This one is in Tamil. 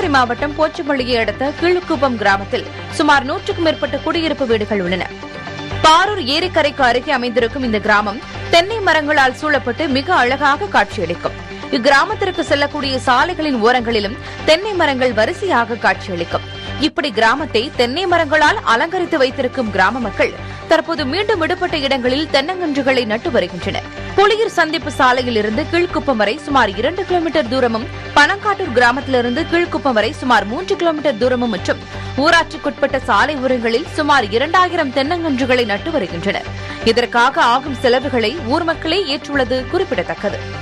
நீலகிரி மாவட்டம் போச்சம்பள்ளியை அடுத்த கீழ்குப்பம் கிராமத்தில் சுமார் நூற்றுக்கும் மேற்பட்ட குடியிருப்பு வீடுகள் உள்ளன பாரூர் ஏரிக்கரைக்கு அருகே அமைந்திருக்கும் இந்த கிராமம் தென்னை மரங்களால் சூழப்பட்டு மிக அழகாக காட்சியளிக்கும் இக்கிராமத்திற்கு செல்லக்கூடிய சாலைகளின் ஓரங்களிலும் தென்னை மரங்கள் வரிசையாக காட்சியளிக்கும் இப்படி கிராமத்தை தென்னை மரங்களால் அலங்கரித்து வைத்திருக்கும் கிராம மக்கள் தற்போது மீண்டும் விடுபட்ட இடங்களில் தென்னங்கன்றுகளை நட்டு வருகின்றனர் புலியூர் சந்திப்பு சாலையில் இருந்து கீழ்க்குப்பம் வரை சுமார் இரண்டு கிலோமீட்டர் தூரமும் பனங்காட்டூர் கிராமத்திலிருந்து கீழ்க்குப்பம் வரை சுமார் மூன்று கிலோமீட்டர் தூரமும் மற்றும் ஊராட்சிக்குட்பட்ட சாலை ஓரங்களில் சுமார் இரண்டாயிரம் தென்னங்கன்றுகளை நட்டு வருகின்றனர் இதற்காக ஆகும் செலவுகளை ஊர் மக்களே ஏற்றுள்ளது குறிப்பிடத்தக்கது